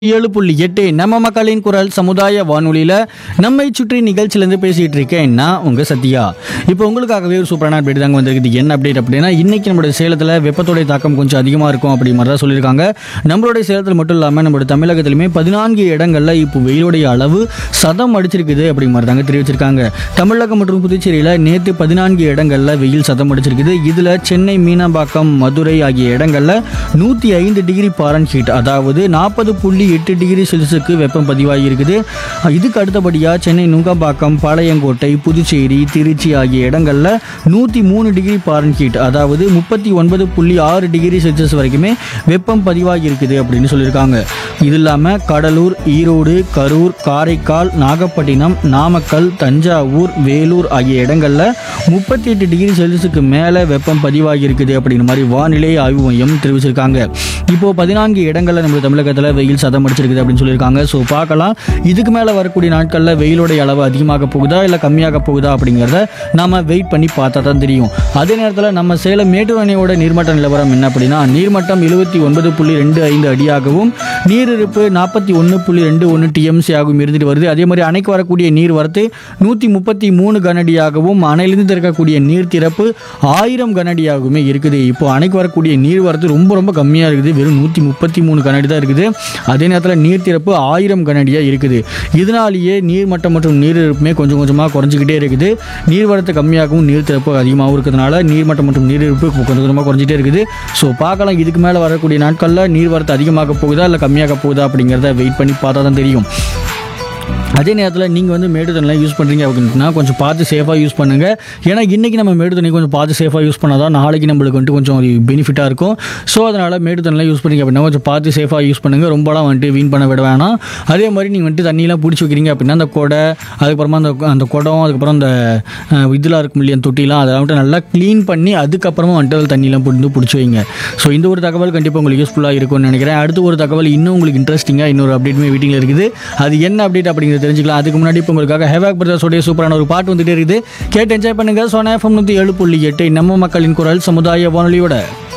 ஏழு புள்ளி எட்டு நம்ம மக்களின் குரல் சமுதாய வானொலியில் நம்மை சுற்றி நிகழ்ச்சியிலேருந்து பேசிகிட்டு இருக்கேன் நான் உங்கள் சத்யா இப்போ உங்களுக்காகவே ஒரு சூப்பரான அப்டேட் தாங்க வந்திருக்குது என்ன அப்டேட் அப்படின்னா இன்னைக்கு நம்மளுடைய சேலத்தில் வெப்பத்தோடைய தாக்கம் கொஞ்சம் அதிகமாக இருக்கும் அப்படி மாதிரி தான் சொல்லியிருக்காங்க நம்மளுடைய சேலத்தில் மட்டும் இல்லாமல் நம்மளுடைய தமிழகத்திலுமே பதினான்கு இடங்களில் இப்போ வெயிலுடைய அளவு சதம் அடிச்சிருக்குது அப்படி மாதிரி தாங்க தெரிவிச்சிருக்காங்க தமிழகம் மற்றும் புதுச்சேரியில் நேற்று பதினான்கு இடங்களில் வெயில் சதம் அடிச்சிருக்குது இதில் சென்னை மீனம்பாக்கம் மதுரை ஆகிய இடங்களில் நூற்றி ஐந்து டிகிரி பாரன் ஹீட் அதாவது நாற்பது புள்ளி எட்டு டிகிரி செல்சியஸுக்கு வெப்பம் பதிவாகி இருக்குது இதுக்கு அடுத்தபடியாக சென்னை நுங்கம்பாக்கம் பாளையங்கோட்டை புதுச்சேரி திருச்சி ஆகிய இடங்களில் நூற்றி மூணு டிகிரி பாரன் ஹீட் அதாவது முப்பத்தி ஒன்பது புள்ளி ஆறு டிகிரி செல்சியஸ் வரைக்குமே வெப்பம் பதிவாகி இருக்குது அப்படின்னு சொல்லியிருக்காங்க இது இல்லாமல் கடலூர் ஈரோடு கரூர் காரைக்கால் நாகப்பட்டினம் நாமக்கல் தஞ்சாவூர் வேலூர் ஆகிய இடங்களில் முப்பத்தி எட்டு டிகிரி செல்சியஸுக்கு மேலே வெப்பம் பதிவாகி இருக்குது அப்படிங்கிற மாதிரி வானிலை ஆய்வு மையம் தெரிவிச்சிருக்காங்க இப்போ பதினான்கு இடங்களில் நம்ம தமிழகத்தில் வெயில் சதம் அடிச்சிருக்குது அப்படின்னு சொல்லியிருக்காங்க ஸோ பார்க்கலாம் இதுக்கு மேலே வரக்கூடிய நாட்களில் வெயிலோடைய அளவு அதிகமாக போகுதா இல்லை கம்மியாக போகுதா அப்படிங்கிறத நாம வெயிட் பண்ணி பார்த்தா தான் தெரியும் அதே நேரத்தில் நம்ம சேலம் மேட்டூர் அணையோட நீர்மட்ட நிலவரம் என்ன அப்படின்னா நீர்மட்டம் எழுபத்தி ஒன்பது புள்ளி ரெண்டு ஐந்து அடியாகவும் நீரிருப்பு நாற்பத்தி ஒன்று புள்ளி ரெண்டு ஒன்று டிஎம்சி ஆகவும் இருந்துட்டு வருது அதே மாதிரி அணைக்கு வரக்கூடிய நீர் வரத்து நூற்றி முப்பத்தி மூணு கனடியாகவும் அணையிலிருந்து திறக்கக்கூடிய நீர் திறப்பு ஆயிரம் கனடியாகவுமே இருக்குது இப்போ அணைக்கு வரக்கூடிய நீர் வரத்து ரொம்ப ரொம்ப கம்மியாக இருக்குது வெறும் நூற்றி முப்பத்தி மூணு கனடி தான் இருக்குது அதே நேரத்தில் நீர் திறப்பு ஆயிரம் கனடியாக இருக்குது இதனாலேயே நீர்மட்டம் மற்றும் நீர் இருப்புமே கொஞ்சம் கொஞ்சமாக குறைஞ்சிக்கிட்டே இருக்குது நீர்வரத்து கம்மியாகவும் நீர் திறப்பு அதிகமாகவும் இருக்கிறதுனால நீர்மட்டம் மற்றும் நீர் இருப்பு கொஞ்சம் கொஞ்சமாக குறைஞ்சிட்டே இருக்குது ஸோ பார்க்கலாம் இதுக்கு மேலே வரக்கூடிய நாட்களில் நீர்வரத்து அதிகமாக போகுதா இல்லை கம்மியாக போகுதா அப்படிங்கிறத வெயிட் பண்ணி பார்த்தா தான் தெரியும் அதே நேரத்தில் நீங்கள் வந்து மேடு தண்ணிலாம் யூஸ் பண்ணுறீங்க அப்படின்னா கொஞ்சம் பார்த்து சேஃபாக யூஸ் பண்ணுங்கள் ஏன்னா இன்றைக்கி நம்ம மேடு தண்ணி கொஞ்சம் பார்த்து சேஃபாக யூஸ் பண்ணால் தான் நாளைக்கு நம்மளுக்கு வந்துட்டு கொஞ்சம் அது பெனிஃபிட்டாக இருக்கும் ஸோ அதனால் மேடு தண்ணிலாம் யூஸ் பண்ணீங்க அப்படின்னா கொஞ்சம் பார்த்து சேஃபாக யூஸ் பண்ணுங்கள் ரொம்பலாம் வந்துட்டு வீண் பண்ண விட வேணாம் அதே மாதிரி நீங்கள் வந்துட்டு தண்ணியெலாம் பிடிச்சி வைக்கிறீங்க அப்படின்னா அந்த கொடை அதுக்கப்புறமா அந்த அந்த குடம் அதுக்கப்புறம் அந்த அஹ், இதெல்லாம் இருக்கும் இல்லையா தொட்டிலாம் அதெல்லாம் வந்துட்டு நல்லா க்ளீன் பண்ணி அதுக்கப்புறமா வந்துட்டு அதில் தண்ணியெலாம் போட்டு பிடிச்சி வைங்க ஸோ இந்த ஒரு தகவல் கண்டிப்பாக உங்களுக்கு யூஸ்ஃபுல்லாக இருக்கும்னு நினைக்கிறேன் அடுத்து ஒரு தகவல் இன்னும் உங்களுக்கு இன்ட்ரெஸ்டிங்காக இன்னொரு அப்டேட்டுமே வீட்டில் இருக்குது அது என்ன அப்டேட் அப்படிங்கிறத தெரிஞ்சுக்கலாம் அதுக்கு முன்னாடி இப்போ உங்களுக்காக ஹேவாக் பிரதர்ஸோடைய சூப்பரான ஒரு பாட்டு வந்துட்டே இருக்குது கேட்டு என்ஜாய் பண்ணுங்க சோனா எஃப்எம் நூற்றி ஏழு புள்ளி எட்டு நம்ம மக்களின் குரல் சமுதாய வானொலியோட